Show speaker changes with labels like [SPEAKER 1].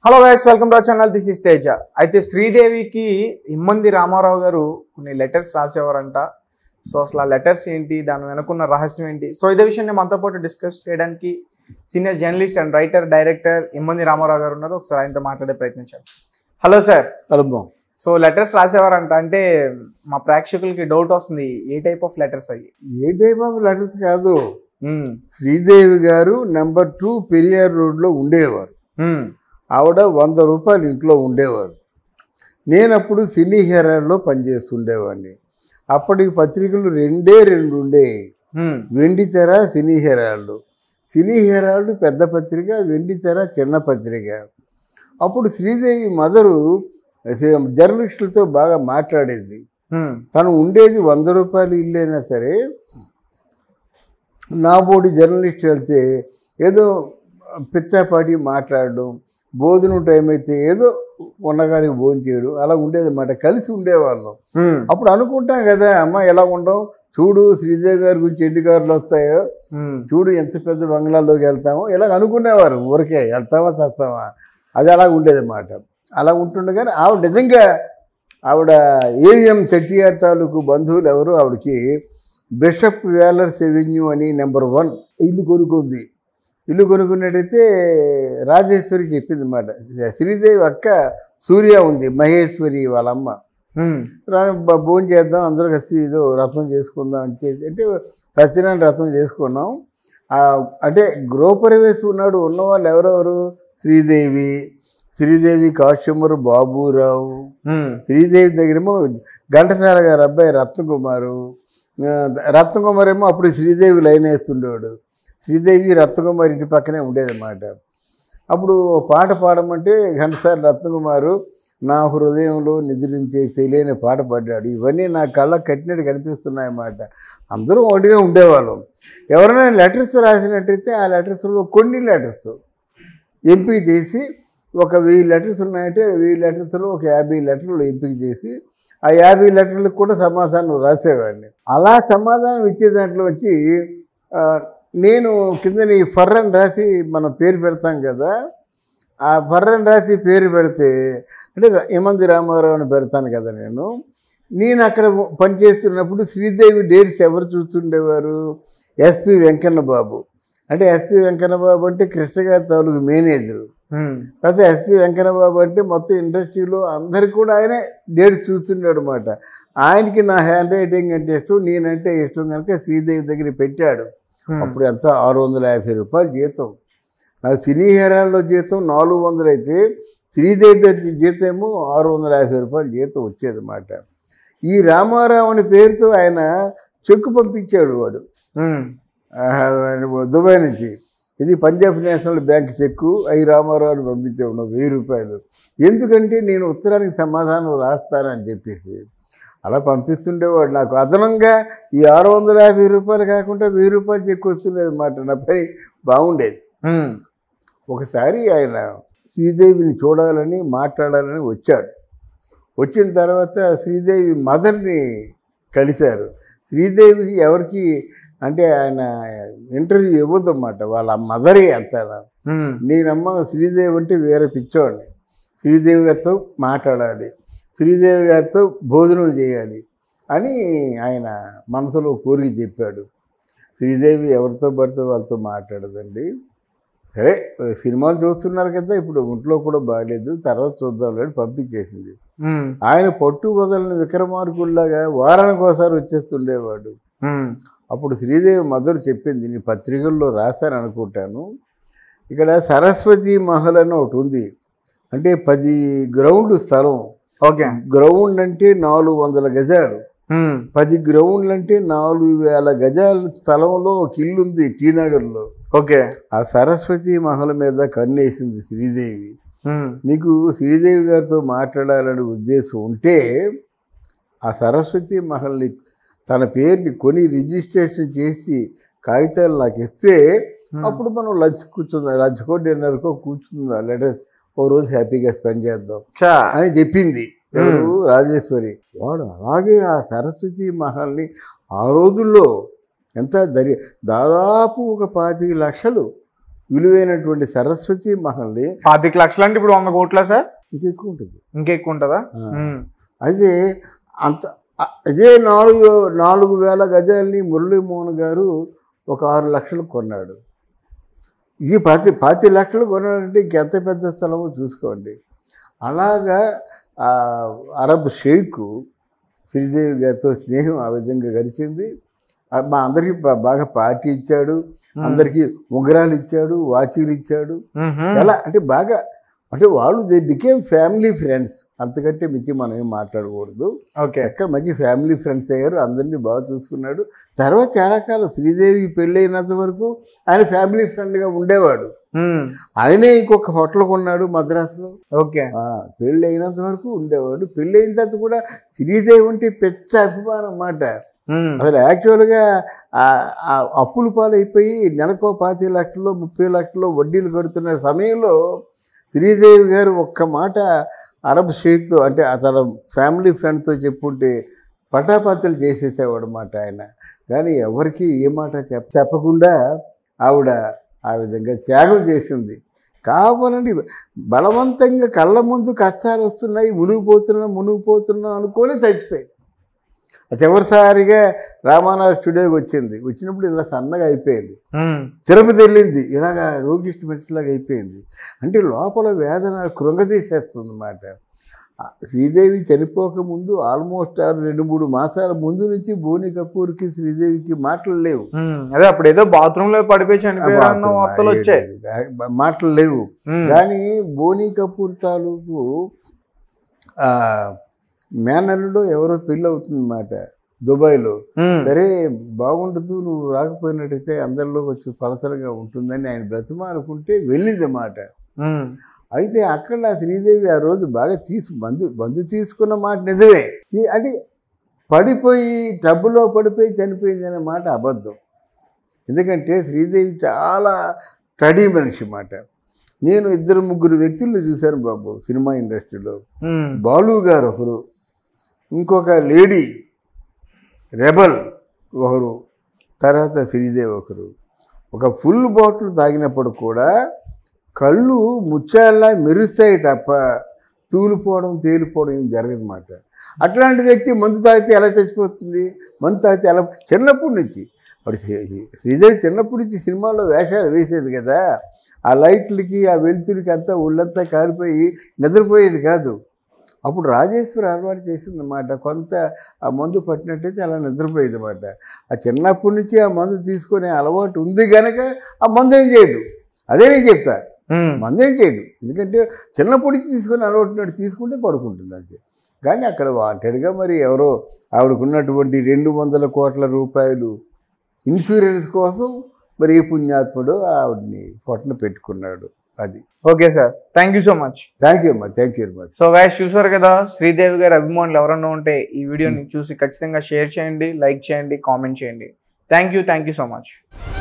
[SPEAKER 1] Hello guys welcome to channel this is Teja అయితే శ్రీదేవికి ఇమ్మంది రామారావు గారు కొన్ని లెటర్స్ రాసేవారంట సో అసలు ఆ లెటర్స్ ఏంటి దాని వెనుకున్న రహస్యం ఏంటి సో ఇదే విషయాన్ని మనతో పాటు డిస్కస్ చేయడానికి senior journalist and writer director ఇమ్మంది రామారావు గారు ఉన్నారు ఒకసారి ఆయనతో మాట్లాడే ప్రయత్నించాలి హలో సార్
[SPEAKER 2] కలుద్దాం
[SPEAKER 1] సో లెటర్స్ రాసేవారంట అంటే మా ప్రేక్షకులకి డౌట్ వస్తుంది ఏ టైప్ ఆఫ్ లెటర్స్ అయ్యి
[SPEAKER 2] ఏ టైప్ ఆఫ్ లెటర్స్ కాదు శ్రీదేవి గారు నెంబర్ టూ పెరియార్ రోడ్లో ఉండేవారు ఆవిడ వంద రూపాయలు ఇంట్లో ఉండేవారు నేను అప్పుడు సినీ హెరాల్డ్లో పనిచేస్తుండేవాడిని అప్పటికి పత్రికలు రెండే రెండు ఉండేవి వెండి తెర సినీ హెరాల్డ్ సినీ హెరాల్డ్ పెద్ద పత్రిక వెండి తెర చిన్న పత్రిక అప్పుడు శ్రీదేవి మదరు జర్నలిస్టులతో బాగా మాట్లాడేది తను ఉండేది వంద రూపాయలు ఇల్లైనా సరే నా బోటి జర్నలిస్ట్ వెళ్తే ఏదో పిచ్చాపాటి మాట్లాడడం భోజనం టైం అయితే ఏదో ఉన్నగాడికి భోజనం చేయడం అలా ఉండేది అన్నమాట కలిసి ఉండేవాళ్ళం అప్పుడు అనుకుంటాం కదా అమ్మ ఎలా ఉండం చూడు శ్రీదేవి గారి గురించి ఎన్ని కార్లు వస్తాయో చూడు ఎంత పెద్ద బంగ్లాల్లోకి వెళ్తామో ఇలా అనుకునేవారు ఊరికే వెళ్తామా చస్తామా అది అలా ఉండేది అన్నమాట అలా ఉంటుండగానే ఆవిడ నిజంగా ఆవిడ ఏవిఎం చెట్టియార్ తాలూకు బంధువులు ఎవరు ఆవిడకి బిషప్ వేలర్స్ ఎవెన్యూ అని నెంబర్ వన్ ఇల్లు కొనుక్కుంది ఇల్లు కొనుక్కున్నట్టయితే రాజేశ్వరి చెప్పింది అన్నమాట శ్రీదేవి అక్క సూర్య ఉంది మహేశ్వరి వాళ్ళ అమ్మ భోజనం చేద్దాం అందరూ కలిసి ఏదో రసం చేసుకుందాం అని చేసి అంటే సత్యనారాయణ రసం చేసుకున్నాం ఆ, అంటే గృహప్రవేశం ఉన్నాడు ఉన్నవాళ్ళు ఎవరెవరు శ్రీదేవి శ్రీదేవి కాశ్యమరు బాబురావు శ్రీదేవి దగ్గరేమో ఘంటసాల గారు అబ్బాయి రత్నకుమారు ఆ, రత్నకుమార్ ఏమో అప్పుడు శ్రీదేవి లైన్ వేస్తుండేవాడు శ్రీదేవి రత్నకుమార్ ఇంటి పక్కనే ఉండేదన్నమాట అప్పుడు ఓ పాట పాడమంటే ఘంటసాల రత్నకుమారు నా హృదయంలో నిద్రించే తెలియని పాట పాడాడు ఇవన్నీ నా కళ్ళకు కట్టినట్టు కనిపిస్తున్నాయన్నమాట అందరూ ఒకటిగా ఉండేవాళ్ళం ఎవరైనా లెటర్స్ రాసినట్టయితే ఆ లెటర్స్లో కొన్ని లెటర్స్ ఎంపిక చేసి ఒక వెయ్యి లెటర్స్ ఉన్నాయంటే వెయ్యి లెటర్స్లో ఒక యాభై లెటర్లు ఎంపిక చేసి ఆ యాభై లెటర్లకు కూడా సమాధానం రాసేవాడిని అలా సమాధానం ఇచ్చే దాంట్లో వచ్చి ఆ, నేను కిందని ఫర్రని రాసి మనం పేరు పెడతాం కదా ఆ ఫర్రని రాసి పేరు పెడితే అంటే ఏమంది రామారావు అని పెడతాను కదా నేను నేను అక్కడ పనిచేస్తున్నప్పుడు శ్రీదేవి డేట్స్ ఎవరు చూస్తుండేవారు ఎస్పి వెంకన్న బాబు అంటే ఎస్పి వెంకన్న బాబు అంటే కృష్ణ గారి తాలూకు మేనేజరు తర్వాత ఎస్పి వెంకన్న బాబు అంటే మొత్తం ఇండస్ట్రీలో అందరికి కూడా ఆయనే డేట్ చూస్తున్నాడు అనమాట ఆయనకి నా హ్యాండ్ రైటింగ్ అంటే ఇష్టం నేనంటే ఇష్టం కనుక శ్రీదేవి దగ్గర పెట్టాడు అప్పుడు ఎంత ఆరు వందల యాభై రూపాయలు జీతం నాకు సినీ హెరాల్లో జీతం నాలుగు వందలు అయితే శ్రీదేవి దగ్గర జీతం ఏమో ఆరు వందల యాభై రూపాయలు జీతం వచ్చేదన్నమాట ఈ రామారావు అనే పేరుతో ఆయన చెక్కు పంపించాడు వాడు ఆహా, దుబాయ్ నుంచి ఇది పంజాబ్ నేషనల్ బ్యాంక్ చెక్కు అవి రామారావుని పంపించాడు నాకు వెయ్యి రూపాయలు ఎందుకంటే నేను ఉత్తరానికి సమాధానం రాస్తానని చెప్పేసి అలా పంపిస్తుండేవాడు నాకు అదనంగా ఈ ఆరు వందల యాభై రూపాయలు కాకుండా వెయ్యి రూపాయలు చెక్కు వస్తుండేది అన్నమాట నా పని బాగుండేది ఒకసారి ఆయన శ్రీదేవిని చూడాలని మాట్లాడాలని వచ్చాడు వచ్చిన తర్వాత శ్రీదేవి మదర్ని కలిశారు శ్రీదేవి ఎవరికి అంటే ఆయన ఇంటర్వ్యూ ఇవ్వద్దన్నమాట వాళ్ళ మదరే అంత నేనమ్మ శ్రీదేవి అంటే వేరే పిచ్చోడిని శ్రీదేవి గారితో మాట్లాడాలి శ్రీదేవి గారితో భోజనం చేయాలి అని ఆయన మనసులో కోరిక చెప్పాడు శ్రీదేవి ఎవరితో పడితే వాళ్ళతో మాట్లాడదండి సరే సినిమాలు చూస్తున్నారు కదా ఇప్పుడు ఒంట్లో కూడా బాగాలేదు తర్వాత చూద్దాం అని పంపించేసింది ఆయన పట్టు వదలని విక్రమార్కుల్లాగా వారానికి ఒకసారి వచ్చేస్తుండేవాడు అప్పుడు శ్రీదేవి మదర్ చెప్పింది నేను పత్రికల్లో రాశాను అనుకుంటాను ఇక్కడ సరస్వతి మహల్ అని ఒకటి ఉంది అంటే పది గ్రౌండ్లు స్థలం
[SPEAKER 1] ఓకే
[SPEAKER 2] గ్రౌండ్ అంటే నాలుగు వందల గజాలు పది గ్రౌండ్లు అంటే నాలుగు వేల గజాల స్థలంలో ఒక ఇల్లు ఉంది టీనగర్లో
[SPEAKER 1] ఓకే
[SPEAKER 2] ఆ సరస్వతి మహల్ మీద కన్నేసింది శ్రీదేవి మీకు శ్రీదేవి గారితో మాట్లాడాలనే ఉద్దేశం ఉంటే ఆ సరస్వతి మహల్ని తన పేరుని కొని రిజిస్ట్రేషన్ చేసి కాగితాలు నాకు ఇస్తే అప్పుడు మనం లంచ్ కూర్చుందాం లంచ్కో డిన్నర్కో కూర్చుందాం లెటర్స్ ఓ రోజు హ్యాపీగా స్పెండ్ చేద్దాం
[SPEAKER 1] చా
[SPEAKER 2] అని చెప్పింది ఎవరు రాజేశ్వరి వాడు అలాగే ఆ సరస్వతి మహల్ని ఆ రోజుల్లో ఎంత దరి దాదాపు ఒక పాతిక లక్షలు విలువైనటువంటి సరస్వతి మహల్ని
[SPEAKER 1] పాతిక లక్షలు అంటే ఇప్పుడు వంద కోట్లా సార్
[SPEAKER 2] ఇంకెక్కువ ఉంటుంది
[SPEAKER 1] ఇంకెక్కువ ఉంటుందా
[SPEAKER 2] ఆ.
[SPEAKER 1] ఉమ్.
[SPEAKER 2] అయితే అంత అ- అదే నాలుగు నాలుగు వేల గజాలని మురళీమోహన్ గారు ఒక ఆరు లక్షలు కొన్నాడు ఇది పది పది లక్షలు కొన్నాడంటే ఇంకెంత పెద్ద స్థలమో చూసుకోండి అలాగా ఆ అరబ్ షేక్ శ్రీదేవి గారితో స్నేహం ఆ విధంగా గడిచింది ఆ మా అందరికీ బా- బాగా పార్టీ ఇచ్చాడు అందరికీ ఉంగరాలు ఇచ్చాడు వాచీలు ఇచ్చాడు
[SPEAKER 1] మ్హూ.
[SPEAKER 2] ఎలా అంటే బాగా అంటే వాళ్ళు దే బికేమ్ ఫ్యామిలీ ఫ్రెండ్స్ అంతకంటే మించి మనం ఏం మాట్లాడకూడదు
[SPEAKER 1] ఓకే
[SPEAKER 2] ఎక్కడ మంచి ఫ్యామిలీ ఫ్రెండ్స్ అయ్యారు అందరినీ బాగా చూసుకున్నాడు తర్వాత చాలా కాలం శ్రీదేవి పెళ్ళైనంత వరకు ఆయన ఫ్యామిలీ ఫ్రెండ్గా ఉండేవాడు
[SPEAKER 1] ఉమ్.
[SPEAKER 2] ఆయనే ఇంకొక హోటల్ కొన్నాడు మద్రాసులో
[SPEAKER 1] ఓకే
[SPEAKER 2] ఆ, పెళ్ళి అయినంత వరకు ఉండేవాడు పెళ్ళి అయిన తర్వాత కూడా శ్రీదేవి అంటే పెద్ద అభిమానం అన్నమాట
[SPEAKER 1] ఉమ్.
[SPEAKER 2] అసలు యాక్చువల్గా ఆ- ఆ అప్పులు పాలైపోయి నెలకో పాతి లక్షలు ముప్పై లక్షలు వడ్డీలు కడుతున్న సమయంలో శ్రీదేవి గారు ఒక్క మాట అరబ్ షేక్తో అంటే అతను ఫ్యామిలీ ఫ్రెండ్తో చెప్పుంటే పటాపంచలు చేసేసేవాడు మాట ఆయన కానీ ఎవరికి ఏ మాట చెప్ప చెప్పకుండా ఆవిడ ఆ విధంగా త్యాగం చేసింది కావాలండి బలవంతంగా కళ్ళ ముందు కష్టాలు వస్తున్నాయి మునిగిపోతున్నా మునిగిపోతున్నా అనుకొని చచ్చిపోయి చివరిసారిగా రామానాథ్ స్టూడియోకి వచ్చింది వచ్చినప్పుడు ఇలా సన్నగా అయిపోయింది
[SPEAKER 1] ఉమ్.
[SPEAKER 2] తిరుపతి వెళ్ళింది ఇలాగ రోగిష్టి మనిషిలాగా అయిపోయింది అంటే లోపల వేదన కృంగతీసేస్తుంది అన్నమాట ఆ శ్రీదేవి చనిపోక ముందు ఆల్మోస్ట్ ఆరు రెండు మూడు మాసాల ముందు నుంచి బోని కపూర్కి శ్రీదేవికి మాటలు లేవు
[SPEAKER 1] ఉమ్. అదే అప్పుడు ఏదో బాత్రూమ్ లో పడిపోయి చనిపోయారు అన్న వార్తలు వచ్చాయి
[SPEAKER 2] ఆ, మాటలు లేవు
[SPEAKER 1] ఉమ్.
[SPEAKER 2] కానీ బోని కపూర్ తాలూకు ఆ, మేనల్లులో ఎవరో పెళ్ళి అవుతుందన్నమాట దుబాయ్లో
[SPEAKER 1] ఉమ్.
[SPEAKER 2] సరే బాగుండదు నువ్వు రాకపోయినట్టయితే అందరిలో కొంచెం పలసరగా ఉంటుందని ఆయన బ్రతిమా అనుకుంటే వెళ్ళిందన్నమాట
[SPEAKER 1] ఉమ్.
[SPEAKER 2] అయితే అక్కడ నా శ్రీదేవి ఆ రోజు బాగా తీసు మందు మందు తీసుకున్న మాట నిజమే ఈ- అంటే పడిపోయి టబ్బులో పడిపోయి చనిపోయింది అనే మాట అబద్ధం ఎందుకంటే శ్రీదేవి చాలా స్టడీ మనిషి మాట నేను ఇద్దరు ముగ్గురు వ్యక్తులను చూశాను బాబు సినిమా ఇండస్ట్రీలో
[SPEAKER 1] ఉమ్.
[SPEAKER 2] బాలు గారు ఒకరు ఇంకొక లేడీ రెబల్ ఒకరు తర్వాత శ్రీదేవి ఒకరు ఒక ఫుల్ బాటిల్ తాగినప్పుడు కూడా కళ్ళు ముచ్చాళ్ళ మెరుస్తాయి తప్ప తూలిపోవడం తేలిపోవడం ఏం జరగదన్నమాట అట్లాంటి వ్యక్తి మందు తాగితే ఎలా చచ్చిపోతుంది మందు తాగితే ఎలా చిన్నప్పటి నుంచి అప్పుడు శ్రీ- శ్రీ- శ్రీదేవి చిన్నప్పటి నుంచి సినిమాల్లో వేషాలు వేసేది కదా ఆ లైట్లకి ఆ వెలుతురికి అంతా ఒళ్ళంతా కాలిపోయి నిద్రపోయేది కాదు అప్పుడు రాజేశ్వరి అలవాటు చేసిందన్నమాట కొంత ఆ మందు పట్టినట్టయితే అలా నిద్రపోయేది అనమాట ఆ చిన్నప్పటి నుంచి ఆ మందు తీసుకునే అలవాటు ఉంది కనుక ఆ మందు ఏం చేయదు అదే నేను చెప్తా
[SPEAKER 1] ఉమ్.
[SPEAKER 2] మందు ఏం చేయదు ఎందుకంటే చిన్నప్పటి నుంచి తీసుకుని అలవాటు తీసుకుంటే పడుకుంటుంది అంతే కానీ అక్కడ వాంటెడ్గా మరి ఎవరో ఆవిడకున్నటువంటి రెండు వందల కోట్ల రూపాయలు ఇన్సూరెన్స్ కోసం మరి ఏ పుణ్యాత్ముడు ఆవిడని పొట్టన పెట్టుకున్నాడు అది
[SPEAKER 1] okay sir thank you so much
[SPEAKER 2] thank you అమ్మా thank you very much
[SPEAKER 1] so guys చూసారు కదా శ్రీదేవి గారి అభిమానులు ఎవరన్నా ఉంటే ఈ వీడియోని చూసి ఖచ్చితంగా షేర్ చేయండి లైక్ చేయండి కామెంట్ చేయండి thank you thank you so much